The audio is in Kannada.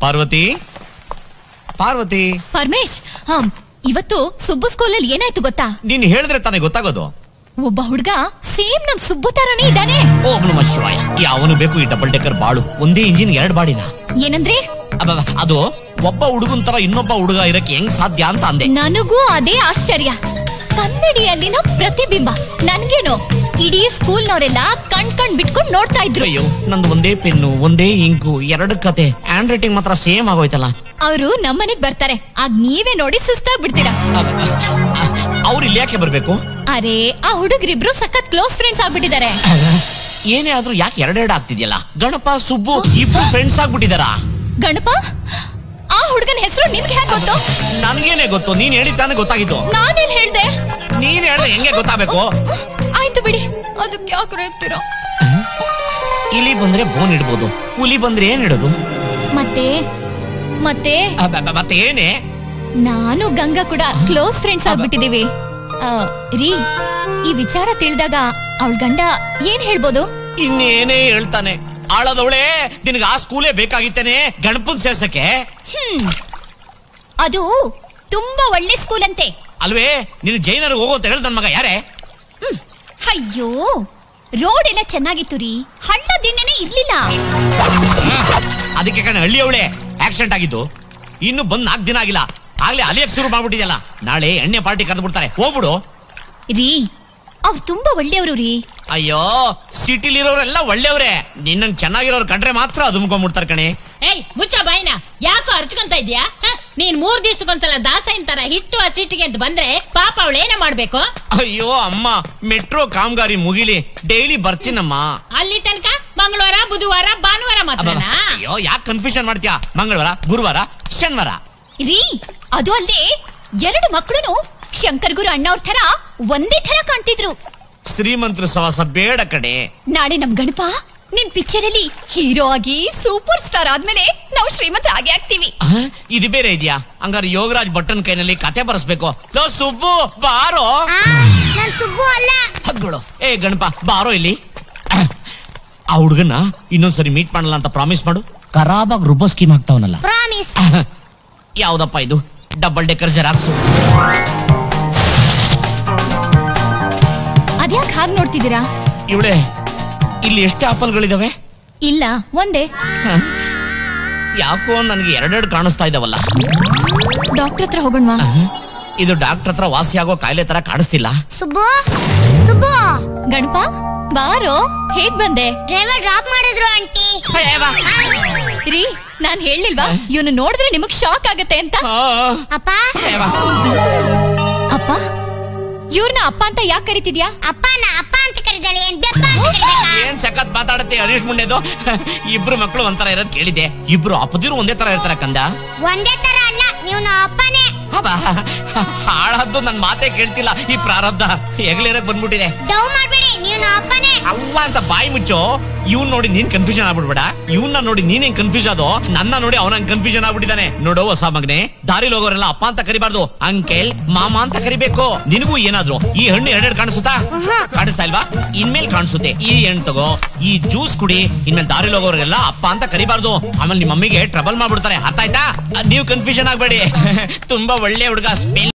ಪಾರ್ವತಿ ಪಾರ್ವತಿ ಪರಮೇಶ್ ಹಮ್ ಇವತ್ತು ಸುಬ್ಬು ಸ್ಕೂಲಲ್ಲಿ ಏನಾಯ್ತು ಗೊತ್ತಾ ನೀನ್ ಹೇಳಿದ್ರೆ ತಾನೇ ಗೊತ್ತಾಗೋದು ಒಬ್ಬ ಹುಡ್ಗ ಸೇಮ್ ನಮ್ ಸುಬ್ಬು ತರಾನೇ ಇದ್ದಾನೆ ಓಂ ನಮ ಶಿವಾಯ ಯಾವನು ಬೇಕು ಈ ಡಬಲ್ ಡೆಕ್ಕರ್ ಬಾಳು ಒಂದೇ ಇಂಜಿನ್ ಎರಡ್ ಬಾಡಿನ ಏನಂದ್ರೆ ಅಬ್ಬಬ್ಬ, ಅದು ಒಬ್ಬ ಹುಡುಗನ್ ತರ ಇನ್ನೊಬ್ಬ ಹುಡುಗ ಇರಕ್ಕೆ ಹೆಂಗ್ ಸಾಧ್ಯ ಅಂತ ಅಂದೆ ನನಗೂ ಅದೇ ಆಶ್ಚರ್ಯ ಕನ್ನಡಿಯಲ್ಲಿನ ಪ್ರತಿಬಿಂಬ ನನ್ಗೇನು ಇಡೀ ಸ್ಕೂಲ್ನವರೆಲ್ಲ ಕಣ್ ಕಣ್ ಬಿಟ್ಕೊಂಡ್ ನೋಡ್ತಾ ಇದ್ರು ಅಯ್ಯೋ ನಂದು ಒಂದೇ ಪೆನ್ನು ಒಂದೇ ಇಂಕು ಎರಡು ಕತೆ ಹ್ಯಾಂಡ್ ರೈಟಿಂಗ್ ಮಾತ್ರ ಸೇಮ್ ಆಗೋಯ್ತಲ್ಲ ಅವರು ನಮ್ಮನೆಗ್ ಬರ್ತಾರೆ ಆಗ ನೀವೇ ನೋಡಿ ಸುಸ್ತಾಗ್ ಬಿಡ್ತೀರಾ ಅವ್ರು ಇಲ್ಲಿ ಯಾಕೆ ಬರ್ಬೇಕು ಅರೆ ಆ ಹುಡುಗರಿಬ್ರು ಸಖತ್ ಕ್ಲೋಸ್ ಫ್ರೆಂಡ್ಸ್ ಆಗ್ಬಿಟ್ಟಿದ್ದಾರೆ ಏನೇ ಆದ್ರೂ ಯಾಕೆ ಎರಡೆರಡು ಆಗ್ತಿದ್ಯಲ್ಲ ಗಣಪ ಸುಬ್ಬು ಇಬ್ರು ಫ್ರೆಂಡ್ಸ್ ಆಗ್ಬಿಟ್ಟಿದಾರ ಗಣಪ ಆ ಹುಡುಗನ ಹೆಸರು ನಿಮ್ಗೆ ಹೇಗೆ ಗೊತ್ತು ನನ್ಗೇನೆ ಗೊತ್ತು ನೀನ್ ಹೇಳಿದ್ದಾನೆ ಗೊತ್ತಾಗಿದ್ದು ನಾನೇನ್ ಹೇಳ್ದೆ ನೀನ್ ಹೇಳ್ದೆ ಹೆಂಗೆ ಗೊತ್ತಾಗಬೇಕು ಆಯ್ತು ಬಿಡಿ ಅದಕ್ಕೆ ಯಾಕೆ ರೇಗ್ತೀರಾ ಇಲಿ ಬಂದ್ರೆ ಬೋನ್ ಇಡ್ಬೋದು ಹುಲಿ ಬಂದ್ರೆ ಏನ್ ಇಡೋದು ಮತ್ತೆ ಮತ್ತೆ ಅಬ್ಬಬ್ಬ, ಮತ್ತೆ ಏನೇ ನಾನು ಗಂಗಾ ಕೂಡ ಕ್ಲೋಸ್ ಫ್ರೆಂಡ್ಸ್ ಆಗ್ಬಿಟ್ಟಿದೀವಿ ಆ, ರೀ ಈ ವಿಚಾರ ತಿಳಿದಾಗ ಅವಳ ಗಂಡ ಏನ್ ಹೇಳ್ಬೋದು ಇನ್ನೇನೇ ಹೇಳ್ತಾನೆ ಆಳದವಳೆ ನಿನಗೆ ಆ ಸ್ಕೂಲೇ ಬೇಕಾಗಿತ್ತೇನೆ ಗಣಪನ್ ಸೇರ್ಸಕ್ಕೆ ಅದು ತುಂಬಾ ಒಳ್ಳೆ ಸ್ಕೂಲ್ ಅಂತೆ ಅಲ್ವೇ ನೀನು ಜೈನರ್ ಹೋಗೋ ಅಂತ ಹೇಳ್ದ ನನ್ ಮಗ ಯಾರೇ ಅಯ್ಯೋ ರೋಡ್ ಎಲ್ಲ ಚೆನ್ನಾಗಿತ್ತು ರೀ ಹಳ್ಳ ದಿಣ್ಣೆನೆ ಇರ್ಲಿಲ್ಲ ಅದಕ್ಕೆ ಕಣ ಹಳ್ಳಿಯವಳೆ ಆಕ್ಸಿಡೆಂಟ್ ಆಗಿದ್ದು ಇನ್ನು ಬಂದ್ ನಾಲ್ಕು ದಿನ ಆಗಿಲ್ಲ ಆಗ್ಲೇ ಅಲಿಯಕ್ ಶುರು ಮಾಡ್ಬಿಟ್ಟಿದ್ಯಲ್ಲ ನಾಳೆ ಎಣ್ಣೆ ಪಾರ್ಟಿ ಕರೆದು ಬಿಡ್ತಾರೆ ಹೋಗ್ಬಿಡು ರೀ ಅವ್ರು ತುಂಬಾ ಒಳ್ಳೆಯವರು ರೀ ಅಯ್ಯೋ ಸಿಟಿಲಿರೋರೆಲ್ಲ ಒಳ್ಳೆಯವ್ರೆ ನಿನ್ನಂಗ್ ಚೆನ್ನಾಗಿರೋರು ಕಂಡ್ರೆ ಮಾತ್ರ ಅದುಮ್ಕೊಂಡ್ಬಿಡ್ತಾರೆ ಕಣೆ ಏಯ್ ಮುಚ್ಚ ಬಾಯ್ನ ಯಾಕೋ ಅರ್ಚ್ಕೊಂತ ಇದ್ಯಾ ಹ? ನೀನ್ ಮೂರ್ ದಿವ್ಸಕ್ಕೊಂದ್ಸಲ ದಾಸೈನ್ ತರ ಹಿಟ್ಟು ಹಚ್ಚಿಟ್ಟಿಗೆ ಅಂತ ಬಂದ್ರೆ ಪಾಪ ಅವಳೇನ ಮಾಡ್ಬೇಕು ಅಯ್ಯೋ ಅಮ್ಮ ಮೆಟ್ರೋ ಕಾಮಗಾರಿ ಮುಗಿಲಿ ಡೈಲಿ ಬರ್ತೀನಮ್ಮ ಅಲ್ಲಿ ತನಕ ಮಂಗಳವಾರ ಬುಧವಾರ ಭಾನುವಾರ ಅಬ್ಬಬ್ಬ. ಮಾತ್ರನಾ ಅಯ್ಯೋ ಯಾಕೆ ಕನ್ಫ್ಯೂಷನ್ ಮಾಡ್ತೀಯಾ ಮಂಗಳವಾರ ಗುರುವಾರ ಶನಿವಾರ ರೀ ಅದು ಅಲ್ಲದೆ ಎರಡು ಮಕ್ಕಳು ಶಂಕರ್ ಗುರು ಅಣ್ಣವ್ರ ತರ ಒಂದೇ ತರ ಕಾಣ್ತಿದ್ರು ಶ್ರೀಮಂತರ ಸವಾಸ ಬೇಡ ಕಡೆ ನಾಳೆ ನಮ್ ಗಣಪ ನಿಮ್ ಪಿಕ್ಚರ್ ಅಲ್ಲಿ ಹೀರೋ ಆಗಿ ಸೂಪರ್ ಸ್ಟಾರ್ ಆದ್ಮೇಲೆ ನಾವು ಶ್ರೀಮಂತ ಆಗಿ ಆಗ್ತೀವಿ ಆ, ಇದು ಬೇರೆ ಇದೆಯಾ ಹಂಗಾರೆ ಯೋಗರಾಜ್ ಭಟ್ಟನ್ ಕೈನಲ್ಲಿ ಕತೆ ಬರೆಸ್ಬೇಕು ಲೋ ಸುಬ್ಬು ಬಾರೋ ನನ್ ಸುಬ್ಬು ಅಲ್ಲ ಹಗ್ಗಳು ಏ ಗಣಪ ಬಾರೋ ಇಲ್ಲಿ ಆ ಹುಡುಗನ ಇನ್ನೊಂದ್ಸರಿ ಮೀಟ್ ಮಾಡಲ್ಲ ಅಂತ ಪ್ರಾಮಿಸ್ ಮಾಡು ಖರಾಬಾಗ್ ರುಬ್ಬೋ ಸ್ಕೀಮ್ ಆಗ್ತಾವನಲ್ಲ ಪ್ರಾಮಿಸ್ ಯಾವ್ದಪ್ಪ ಇದು ಡಬಲ್ ಡೆಕ್ಕರ್ ಜೆರಾಕ್ಸು ಅದ್ಯಾಕ್ ಹಾಗ್ ನೋಡ್ತಿದ್ದೀರಾ ಇವಳೆ ಇಲ್ಲಿ ಎಷ್ಟು ಆಪಲ್ಗಳಿದಾವೆ ಇಲ್ಲ ಒಂದೇ ಯಾಕೋ ನನ್ಗೆ ಎರಡೆರಡು ಕಾಣಿಸ್ತಾ ಇದಾವಲ್ಲ ಡಾಕ್ಟರ್ ಹತ್ರ ಹೋಗೋಣವಾ ಇದು ಡಾಕ್ಟರ್ ಹತ್ರ ವಾಸಿ ಆಗೋ ಕಾಯಿಲೆ ತರ ಕಾಣಿಸ್ತಿಲ್ಲ ಸುಬ್ಬು ಸುಬ್ಬು ಗಣಪ ಬಾರೋ ಹೇಗ್ ಬಂದೆ ಡ್ರೈವರ್ ಡ್ರಾಪ್ ಮಾಡಿದ್ರು ಆಂಟಿ ರೀ ನಾನ್ ಹೇಳಿಲ್ವಾ ಇವನು ನೋಡಿದ್ರೆ ನಿಮಗ್ ಶಾಕ್ ಆಗತ್ತೆ ಅಂತ ಅಪ್ಪ ಅಪ್ಪ ಇವ್ರನ್ನ ಅಪ್ಪ ಅಂತ ಯಾಕೆ ಕರಿತಿದ್ಯಾ ಅಪ್ಪನ ಅಪ್ಪ ಅಂತ ಕರೆದಾಳೆ ಏನ್ ಬೆಪ್ಪ ಅಂತ ಕರಿಬೇಕಾ? ಏನ್ ಸಖತ್ ಮಾತಾಡುತ್ತೆ ಹರೀಶ್ ಮುಂಡೆದು ಇಬ್ರು ಮಕ್ಕಳು ಒಂಥರ ಇರೋದ್ ಕೇಳಿದೆ ಇಬ್ರು ಅಪ್ಪದಿರು ಒಂದೇ ತರ ಇರ್ತಾರ ಕಂದ ಒಂದೇ ತರ ಅಲ್ಲ ನೀವು ನಮ್ಮ ಅಪ್ಪನೇ ಹಬ್ಬ ಹಾಳದ್ದು ನನ್ ಮಾತೇ ಕೇಳ್ತಿಲ್ಲ ಈ ಪ್ರಾರಬ್ಧ ಹೆಗ್ಲೇರಕ್ ಬಂದ್ಬಿಟ್ಟಿದೆ ಡವ್ ಮಾಡ್ಬೇಡಿ ನೀವು ನಮ್ಮ ಅಪ್ಪನೇ ಅವ್ವ ಅಂತ ಬಾಯಿ ಮುಚ್ಚೋ ಇವ್ನ್ ನೋಡಿ ನೀನ್ ಕನ್ಫ್ಯೂಷನ್ ಆಗ್ಬಿಡ್ಬೇಡ ಇವನ್ನ ನೋಡಿ ನೀನ್ ಹೆಂಗ್ ಕನ್ಫ್ಯೂಸ್ ಆದೋ ನನ್ನ ನೋಡಿ ಅವನ ಕನ್ಫ್ಯೂಷನ್ ಆಗ್ಬಿಟ್ಟಿದ್ದಾನೆ ನೋಡು ಹೊಸ ಮಗನೆ ದಾರಿಲಿ ಹೋಗೋರೆಲ್ಲ ಅಪ್ಪ ಅಂತ ಕರಿಬಾರ್ದು ಅಂಕೆಲ್ ಮಾಮ ಅಂತ ಕರಿಬೇಕು ನಿನಗೂ ಏನಾದ್ರು ಈ ಹಣ್ಣು ಎರಡೆರಡು ಕಾಣಿಸುತ್ತಾ ಕಾಣಿಸ್ತಾ ಇಲ್ವಾ ಇನ್ಮೇಲ್ ಕಾಣಿಸುತ್ತೆ ಈ ಹಣ್ಣು ತಗೋ ಈ ಜ್ಯೂಸ್ ಕುಡಿ ಇನ್ಮೇಲೆ ದಾರಿಲಿ ಹೋಗೋರೆಲ್ಲ ಅಪ್ಪ ಅಂತ ಕರಿಬಾರ್ದು ಆಮೇಲೆ ನಿಮ್ಮ ಮಮ್ಮಿಗೆ ಟ್ರಬಲ್ ಮಾಡ್ಬಿಡ್ತಾರೆ ಅರ್ಥ ಆಯ್ತಾ ಅದ್ ನೀವು ಕನ್ಫ್ಯೂಷನ್ ಆಗ್ಬೇಡಿ ತುಂಬಾ ಒಳ್ಳೆ ಹುಡುಗ ಸ್ಮೆಲ್